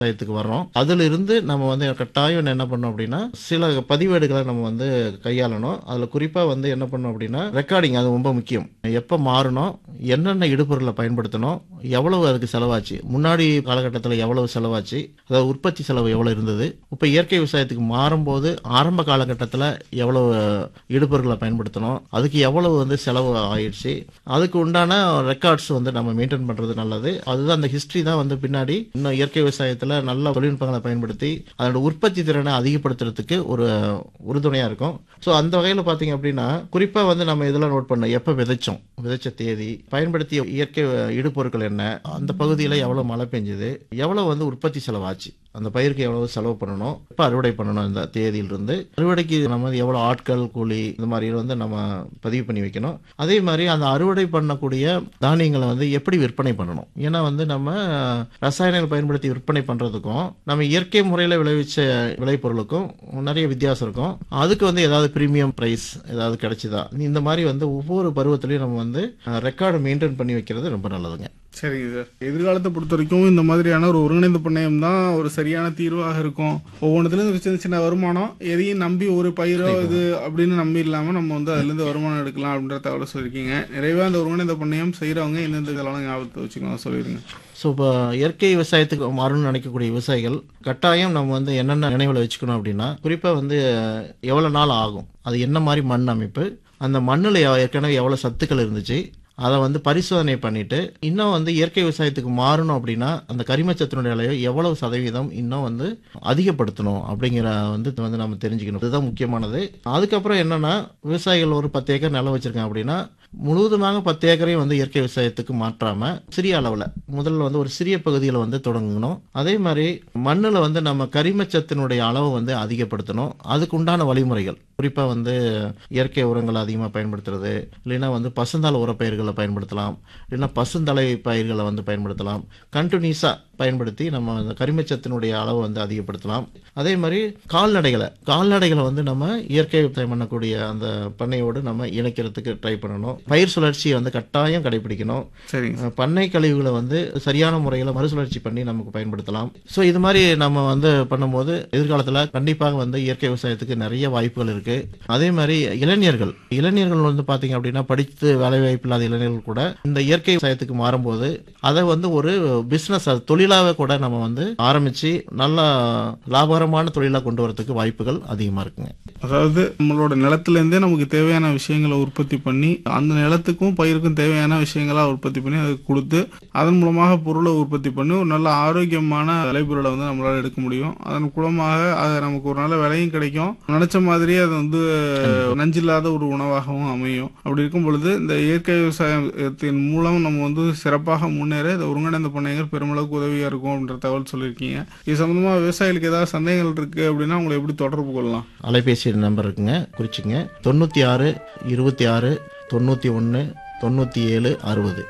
விவசாயத்துக்கு வர்றோம் அதுல இருந்து நம்ம வந்து கட்டாயம் என்ன பண்ணோம் அப்படின்னா சில பதிவேடுகளை நம்ம வந்து கையாளணும் அதுல குறிப்பா வந்து என்ன பண்ணோம் அப்படின்னா ரெக்கார்டிங் அது ரொம்ப முக்கியம் எப்ப மாறணும் என்னென்ன இடுபொருளை பயன்படுத்தணும் எவ்வளவு அதுக்கு செலவாச்சு முன்னாடி காலகட்டத்தில் எவ்வளவு செலவாச்சு அதாவது உற்பத்தி செலவு எவ்வளவு இருந்தது இப்போ இயற்கை விவசாயத்துக்கு மாறும்போது ஆரம்ப காலகட்டத்தில் எவ்வளவு இடுபொருட்களை பயன்படுத்தணும் அதுக்கு எவ்வளவு வந்து செலவு ஆயிடுச்சு அதுக்கு உண்டான ரெக்கார்ட்ஸ் வந்து நம்ம மெயின்டைன் பண்றது நல்லது அதுதான் அந்த ஹிஸ்டரி தான் வந்து பின்னாடி இன்னும் இயற்கை விவசாயத்தில் நல்ல தொழில்நுட்பங்களை பயன்படுத்தி அதோட உற்பத்தி திறனை அதிகப்படுத்துறதுக்கு ஒரு உறுதுணையா இருக்கும் ஸோ அந்த வகையில் பார்த்தீங்க அப்படின்னா குறிப்பாக வந்து நம்ம இதெல்லாம் நோட் பண்ணோம் எப்போ விதைச்சோம் விதைச்ச தேதி பயன்படுத்திய இயற்கை இடுபொருட்கள் என்ன அந்த பகுதியில் எவ்வளோ மழை பெஞ்சது எவ்வளோ வந்து உற்பத்தி செலவாச்சு அந்த பயிருக்கு எவ்வளவு செலவு பண்ணணும் எப்போ அறுவடை பண்ணணும் இந்த தேதியிலிருந்து அறுவடைக்கு நம்ம வந்து எவ்வளோ ஆட்கள் கூலி இந்த மாதிரி வந்து நம்ம பதிவு பண்ணி வைக்கணும் அதே மாதிரி அந்த அறுவடை பண்ணக்கூடிய தானியங்களை வந்து எப்படி விற்பனை பண்ணணும் ஏன்னா வந்து நம்ம ரசாயனங்கள் பயன்படுத்தி விற்பனை பண்றதுக்கும் நம்ம இயற்கை முறையில் விளைவிச்ச விளைபொருளுக்கும் நிறைய வித்தியாசம் இருக்கும் அதுக்கு வந்து ஏதாவது பிரீமியம் பிரைஸ் ஏதாவது கிடைச்சுதா இந்த மாதிரி வந்து ஒவ்வொரு பருவத்திலையும் நம்ம வந்து ரெக்கார்டு மெயின்டைன் பண்ணி வைக்கிறது ரொம்ப நல்லதுங்க சரிங்க சார் எதிர்காலத்தை பொறுத்த வரைக்கும் இந்த மாதிரியான ஒரு ஒருங்கிணைந்த பண்ணையம் தான் ஒரு சரியான தீர்வாக இருக்கும் ஒவ்வொன்றுலேருந்து சின்ன சின்ன வருமானம் எதையும் நம்பி ஒரு பயிரோ இது அப்படின்னு நம்பி இல்லாமல் நம்ம வந்து அதுலேருந்து வருமானம் எடுக்கலாம் அப்படின்ற தகவலை சொல்லியிருக்கீங்க நிறைவாக அந்த ஒருங்கிணைந்த பண்ணையம் செய்கிறவங்க எந்தெந்த இதெல்லாம் ஞாபகத்தை வச்சுக்கணும் சொல்லிடுங்க ஸோ இப்போ இயற்கை விவசாயத்துக்கு மாறணும்னு நினைக்கக்கூடிய விவசாயிகள் கட்டாயம் நம்ம வந்து என்னென்ன நினைவில் வச்சுக்கணும் அப்படின்னா குறிப்பாக வந்து எவ்வளோ நாள் ஆகும் அது என்ன மாதிரி மண் அமைப்பு அந்த மண்ணில் ஏற்கனவே எவ்வளோ சத்துக்கள் இருந்துச்சு அதை வந்து பரிசோதனை பண்ணிட்டு இன்னும் வந்து இயற்கை விவசாயத்துக்கு மாறணும் அப்படின்னா அந்த கரிமச்சத்தினுடைய அளவை எவ்வளவு சதவீதம் இன்னும் வந்து அதிகப்படுத்தணும் அப்படிங்கிற வந்து இது வந்து நம்ம தெரிஞ்சுக்கணும் இதுதான் முக்கியமானது அதுக்கப்புறம் என்னன்னா விவசாயிகள் ஒரு பத்து ஏக்கர் நிலம் வச்சிருக்காங்க அப்படின்னா முழுவதுமாக பத்து ஏக்கரையும் வந்து இயற்கை விவசாயத்துக்கு மாற்றாம சிறிய அளவில் முதல்ல வந்து ஒரு சிறிய பகுதியில் வந்து தொடங்கணும் அதே மாதிரி மண்ணில் வந்து நம்ம கரிமச்சத்தினுடைய அளவை வந்து அதிகப்படுத்தணும் அதுக்கு உண்டான வழிமுறைகள் குறிப்பாக வந்து இயற்கை உரங்களை அதிகமாக பயன்படுத்துறது இல்லைன்னா வந்து பசுந்தாள் உரப்பயிர்களை பயன்படுத்தலாம் இல்லைன்னா பசுந்தலை பயிர்களை வந்து பயன்படுத்தலாம் கண்டினியூஸாக பயன்படுத்தி நம்ம அந்த கரிமச்சத்தினுடைய அளவை வந்து அதிகப்படுத்தலாம் அதே மாதிரி கால்நடைகளை கால்நடைகளை வந்து நம்ம இயற்கை விவசாயம் பண்ணக்கூடிய அந்த பண்ணையோடு நம்ம இணைக்கிறதுக்கு ட்ரை பண்ணணும் பயிர் சுழற்சியை வந்து கட்டாயம் கடைபிடிக்கணும் சரிங்க அஹ் பண்ணை கழிவுகளை வந்து சரியான முறையில் மறுசுழற்சி பண்ணி நமக்கு பயன்படுத்தலாம் ஸோ இது மாதிரி நம்ம வந்து பண்ணும்போது எதிர்காலத்தில் கண்டிப்பாக வந்து இயற்கை விவசாயத்துக்கு நிறைய வாய்ப்புகள் இருக்கு அதே மாதிரி இளைஞர்கள் இளைஞர்கள் வந்து பார்த்தீங்க அப்படின்னா படித்து வேலைவாய்ப்பு இல்லாத இளைஞர்கள் கூட இந்த இயற்கை விவசாயத்துக்கு மாறும்போது அதை வந்து ஒரு பிஸ்னஸ் தொழிலாக கூட நம்ம வந்து ஆரம்பிச்சு நல்ல லாபகரமான தொழிலாக கொண்டு வரதுக்கு வாய்ப்புகள் அதிகமாக இருக்குங்க அதாவது நம்மளோட நிலத்துலேருந்தே நமக்கு தேவையான விஷயங்களை உற்பத்தி பண்ணி அந்த நிலத்துக்கும் பயிருக்கும் தேவையான விஷயங்களா உற்பத்தி பண்ணி அதுக்கு கொடுத்து அதன் மூலமாக பொருளை உற்பத்தி பண்ணி ஒரு நல்ல ஆரோக்கியமான விளைபொருளை வந்து நம்மளால எடுக்க முடியும் அதன் மூலமாக அது நமக்கு ஒரு நல்ல விலையும் கிடைக்கும் நினைச்ச மாதிரியே அது வந்து நஞ்சில்லாத ஒரு உணவாகவும் அமையும் அப்படி இருக்கும் பொழுது இந்த இயற்கை விவசாயத்தின் மூலம் நம்ம வந்து சிறப்பாக முன்னேற இந்த ஒருங்கிணைந்த பண்ணைகள் பெருமளவுக்கு உதவியா இருக்கும் அப்படின்ற தகவல் சொல்லியிருக்கீங்க இது சம்பந்தமா விவசாயிகளுக்கு ஏதாவது சந்தேகங்கள் இருக்கு அப்படின்னா உங்களை எப்படி தொடர்பு கொள்ளலாம் அலைபேசி நம்பர் இருக்குங்க குறிச்சிங்க தொண்ணூற்றி ஆறு இருபத்தி ஆறு தொண்ணூற்றி ஒன்று தொண்ணூற்றி ஏழு அறுபது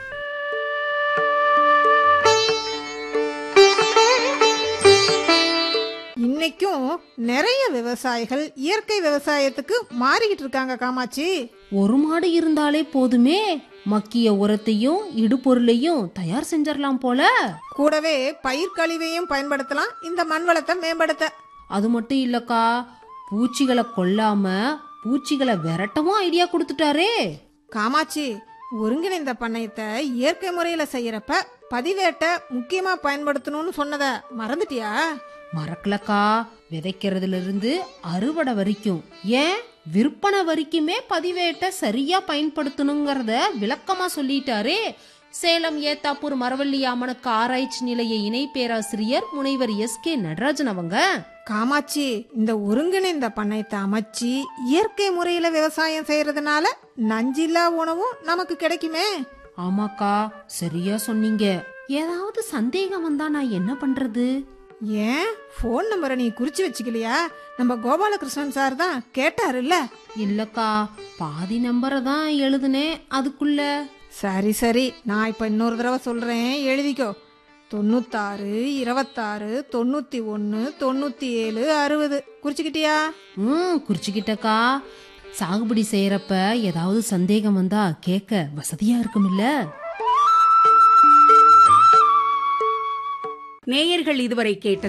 இன்னைக்கும் நிறைய விவசாயிகள் இயற்கை விவசாயத்துக்கு மாறிக்கிட்டு இருக்காங்க காமாட்சி ஒரு மாடு இருந்தாலே போதுமே மக்கிய உரத்தையும் இடுபொருளையும் தயார் செஞ்சிடலாம் போல கூடவே பயிர் கழிவையும் பயன்படுத்தலாம் இந்த மண் வளத்தை மேம்படுத்த அது மட்டும் இல்லக்கா பூச்சிகளை கொல்லாம பூச்சிகளை விரட்டவும் ஐடியா கொடுத்துட்டாரே காமாட்சி ஒருங்கிணைந்த பண்ணையத்தை இயற்கை முறையில செய்யறப்ப பதிவேட்டை முக்கியமா பயன்படுத்தணும்னு சொன்னத மறந்துட்டியா மறக்கலக்கா விதைக்கிறதுல இருந்து அறுவடை வரைக்கும் ஏன் விற்பனை வரைக்குமே பதிவேட்டை சரியா பயன்படுத்தணுங்கிறத விளக்கமா சொல்லிட்டாரே சேலம் ஏத்தாப்பூர் மரவள்ளி அம்மனுக்கு ஆராய்ச்சி நிலைய இணை பேராசிரியர் முனைவர் எஸ் கே நடராஜன் அவங்க காமாட்சி இந்த ஒருங்கிணைந்த பண்ணையத்தை அமைச்சு இயற்கை முறையில விவசாயம் செய்யறதுனால நஞ்சில்லா உணவும் நமக்கு கிடைக்குமே ஆமாக்கா சரியா சொன்னீங்க ஏதாவது சந்தேகம் வந்தா நான் என்ன பண்றது ஏன் ஃபோன் நம்பரை நீ குறிச்சு வச்சுக்கலையா நம்ம கோபாலகிருஷ்ணன் சார் தான் கேட்டாருல்ல இல்லக்கா பாதி நம்பரை தான் எழுதுனேன் அதுக்குள்ள சரி சரி நான் இப்ப இன்னொரு தடவை சொல்றேன் எழுதிக்கோ தொண்ணூத்தாறு இருபத்தாறு தொண்ணூத்தி ஒன்னு தொண்ணூத்தி ஏழு அறுபது குறிச்சுக்கிட்டியா ம் குறிச்சுக்கிட்டக்கா சாகுபடி செய்யறப்ப ஏதாவது சந்தேகம் வந்தா கேட்க வசதியா இருக்குமில்ல நேயர்கள் இதுவரை கேட்டது